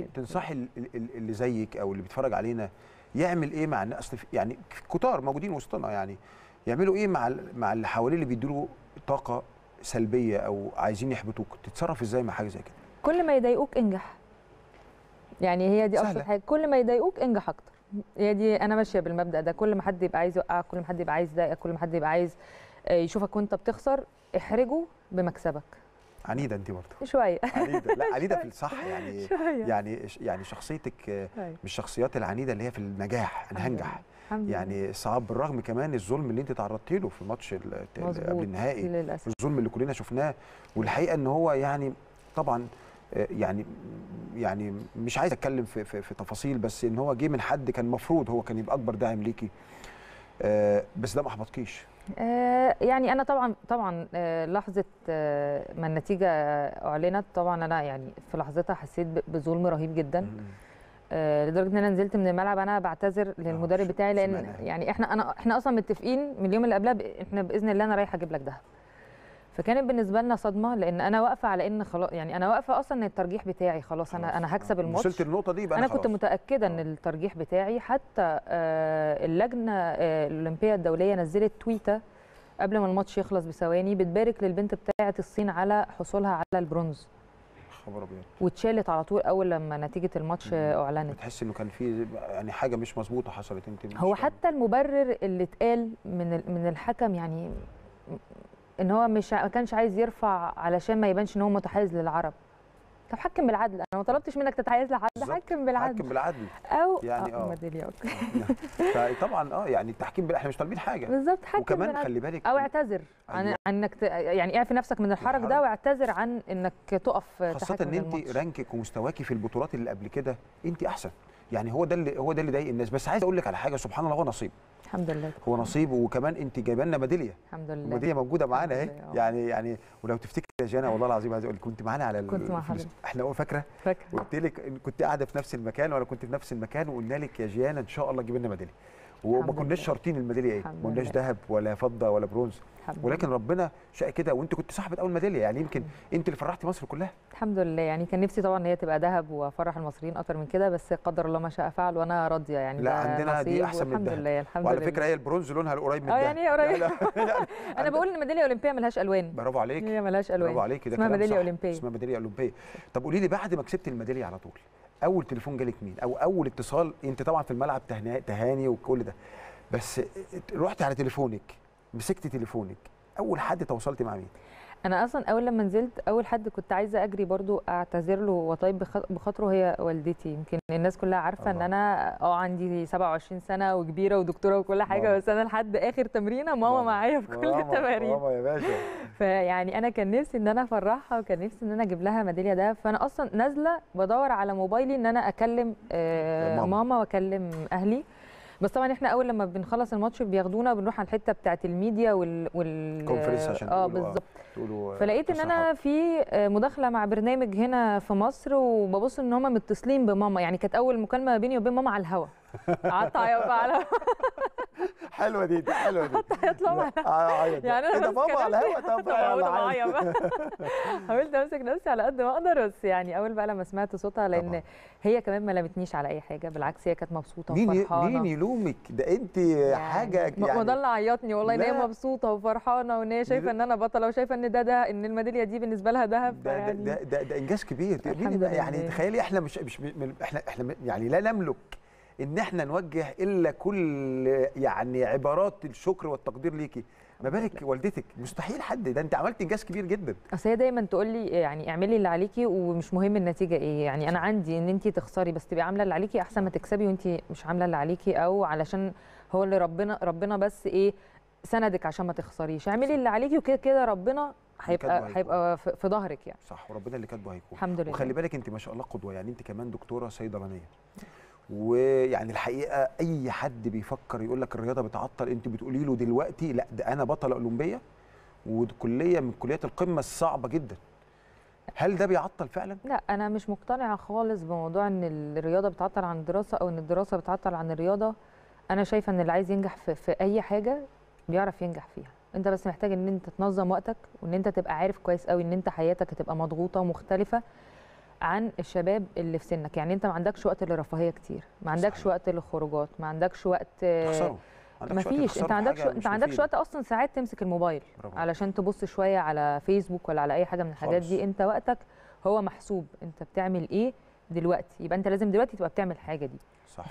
تنصحي ال- ال- اللي زيك او اللي بيتفرج علينا يعمل ايه مع الناس أصل في- يعني كتار موجودين وسطنا يعني يعملوا ايه مع ال- مع اللي حواليه اللي بيدوا طاقه سلبيه او عايزين يحبطوك تتصرف ازاي مع حاجه زي كده كل ما يضايقوك انجح يعني هي دي سهلة. ابسط حاجه كل ما يضايقوك انجح اكتر هي دي انا ماشيه بالمبدا ده كل ما حد يبقى عايز يوقعك كل ما حد يبقى عايز يضايقك كل ما حد يبقى عايز آه، يشوفك وانت بتخسر احرجه بمكسبك عنيده انت برضه شويه عنيده لا عنيده في الصح يعني شويه يعني يعني شخصيتك آه، أيوة. من الشخصيات العنيده اللي هي في النجاح انا الحمد هنجح لله. الحمد لله. يعني صعب بالرغم كمان الظلم اللي انت تعرضتي له في الماتش ال- ال- مظبوط. قبل النهائي للاسف الظلم اللي كلنا شفناه والحقيقه ان هو يعني طبعا آه، يعني يعني مش عايز اتكلم في, في, في تفاصيل بس ان هو جه من حد كان المفروض هو كان يبقى اكبر داعم ليكي آه، بس ده ما احبطكيش آه، يعني انا طبعا طبعا آه، لحظه آه، ما النتيجه اعلنت طبعا انا يعني في لحظتها حسيت ب- بظلم رهيب جدا آه، لدرجه ان انا نزلت من الملعب انا بعتذر للمدرب ش- بتاعي لان سمعناها. يعني احنا انا احنا اصلا متفقين من اليوم اللي قبلها ب- احنا باذن الله انا رايحه اجيب لك دهب فكانت بالنسبه لنا صدمه لان انا واقفه على ان خلاص يعني انا واقفه اصلا ان الترجيح بتاعي خلاص انا انا هكسب آه. الماتش وصلت النقطه دي يبقى انا انا كنت خلاص. متاكده ان آه. الترجيح بتاعي حتى آه، اللجنه آه، الاولمبيه الدوليه نزلت تويته قبل ما الماتش يخلص بثواني بتبارك للبنت بتاعه الصين على حصولها على البرونز خبر ابيض واتشالت على طول اول لما نتيجه الماتش آه، اعلنت بتحس انه كان في يعني حاجه مش مظبوطه حصلت انت مش هو فاهم. حتى المبرر اللي اتقال من ال- من الحكم يعني ان هو مش ع- ما كانش عايز يرفع علشان ما يبانش ان هو متحيز للعرب طب حكم بالعدل انا ما طلبتش منك تتحيز لحد بالظبط. حكم بالعدل حكم بالعدل او يعني آه. ميدالية، أوكي. فطبعا اه يعني التحكيم بال- احنا مش طالبين حاجه بالظبط حكم وكمان بالعدل. خلي بالك او اعتذر عن أيوة. عن انك ت... يعني اعفي نفسك من الحرج الحرج. ده واعتذر عن انك تقف خاصة تحكم ان انت الماتش. رانكك ومستواكي في البطولات اللي قبل كده انت احسن يعني هو ده اللي هو ده اللي ضايق الناس بس عايز اقول لك على حاجه سبحان الله هو نصيب الحمد لله هو نصيب وكمان انت جايبه لنا ميداليه الحمد لله الميداليه موجوده معانا اهي الحمد لله، آه. يعني يعني ولو تفتكر يا جانا والله العظيم عايز اقول لك كنت معانا على ال- كنت مع في حضرتك. الاس- احنا هو فاكره فاكره قلت لك إن كنت قاعده في نفس المكان وانا كنت في نفس المكان وقلنا لك يا جيانا ان شاء الله تجيب لنا ميداليه وما الحمد كناش لله. شارطين الميداليه ايه الحمد ما قلناش لله. ذهب ولا فضه ولا برونز الحمد ولكن لله. ربنا شاء كده وانت كنت صاحبه اول ميداليه يعني يمكن انت اللي فرحتي مصر كلها الحمد لله يعني كان نفسي طبعا ان هي تبقى ذهب وافرح المصريين اكتر من كده بس قدر الله ما شاء فعل وانا راضيه يعني لا، ده عندنا دي نصيب أحسن من والحمد الذهب. لله الحمد وعلى لله فكره هي البرونز لونها القريب من اه الذهب يعني إيه قريب؟ لا، لا، لا، انا بقول ان الميداليه الاولمبيه ملهاش الوان برافو عليك هي ملهاش الوان برافو عليك ده اسمها كلام ميداليه صح. اولمبيه اسمها ميداليه اولمبيه طب قولي لي بعد ما كسبت الميداليه على طول اول تليفون جالك مين او اول اتصال انت طبعا في الملعب تهنا- تهاني وكل ده بس رحت على تليفونك مسكت تليفونك اول حد تواصلتي مع مين انا اصلا اول لما نزلت اول حد كنت عايزه اجري برضو اعتذر له وطيب بخ- بخاطره هي والدتي يمكن الناس كلها عارفه ان الله. انا اه عندي 27 سنه وكبيره ودكتوره وكل حاجه ماما. بس انا لحد اخر تمرينه ماما ماما. معايا في كل ماما- التمارين ماما يا باشا فيعني انا كان نفسي ان انا افرحها وكان نفسي ان انا اجيب لها ميداليه ده فانا اصلا نازله بدور على موبايلي ان انا اكلم آه ماما. ماما واكلم اهلي بس طبعا احنا اول لما بنخلص الماتش بياخدونا بنروح على الحته بتاعه الميديا وال, وال... كونفرنس عشان اه تقولوا بالظبط تقولوا فلقيت ان انا في مداخله مع برنامج هنا في مصر وببص ان هم متصلين بماما يعني كانت اول مكالمه بيني وبين ماما على الهوا قعدت اعيط بقى على حلوه دي دي حلوه دي عيط لها آه، عيط يعني إيه انا ده ماسكة بابا على نفسي. الهوا طب طبعا يلا أقعد عيط. معايا بقى. حاولت امسك نفسي على قد ما اقدر بس يعني اول بقى لما سمعت صوتها لان طبعاً. هي كمان ما لمتنيش على اي حاجه بالعكس هي كانت مبسوطه مين ي- وفرحانه مين يلومك ده انت حاجه يعني ما ده اللي عيطني والله ان هي لا. مبسوطه وفرحانه وان هي شايفه ده- ان انا بطله وشايفه ان ده ده ان الميداليه دي بالنسبه لها ذهب ده, ده, فيعني ده, ده, ده انجاز كبير مين الحمد يبقى- يعني لله. تخيلي احنا مش مش من- احنا احنا يعني لا نملك ان احنا نوجه الا كل يعني عبارات الشكر والتقدير ليكي ما بالك والدتك مستحيل حد ده انت عملت انجاز كبير جدا اصل هي دايما تقول لي يعني اعملي اللي عليكي ومش مهم النتيجه ايه يعني انا عندي ان انت تخسري بس تبقي عامله اللي عليكي احسن ما تكسبي وانت مش عامله اللي عليكي او علشان هو اللي ربنا ربنا بس ايه سندك عشان ما تخسريش اعملي اللي عليكي وكده كده ربنا كاتبه هيبقى هيكون. هيبقى في في ظهرك يعني صح وربنا اللي كاتبه هيكون الحمد لله وخلي بالك انت ما شاء الله قدوه يعني انت كمان دكتوره صيدلانيه ويعني الحقيقه اي حد بيفكر يقول لك الرياضه بتعطل انت بتقولي له دلوقتي لا ده انا بطله اولمبيه وكليه من كليات القمه الصعبه جدا هل ده بيعطل فعلا لا انا مش مقتنعه خالص بموضوع ان الرياضه بتعطل عن الدراسه او ان الدراسه بتعطل عن الرياضه انا شايفه ان اللي عايز ينجح في, في اي حاجه بيعرف ينجح فيها انت بس محتاج ان انت تنظم وقتك وان انت تبقى عارف كويس قوي ان انت حياتك هتبقى مضغوطه ومختلفه عن الشباب اللي في سنك يعني انت ما عندكش وقت للرفاهيه كتير ما عندكش صحيح. وقت للخروجات ما عندكش وقت آه، تخسروا عندك ما وقت فيش تخسروا انت في عندكش حاجة انت مش عندكش مفيدة. وقت اصلا ساعات تمسك الموبايل برافو. علشان تبص شويه على فيسبوك ولا على اي حاجه من الحاجات خالص. دي انت وقتك هو محسوب انت بتعمل ايه دلوقتي يبقى انت لازم دلوقتي تبقى بتعمل حاجه دي صح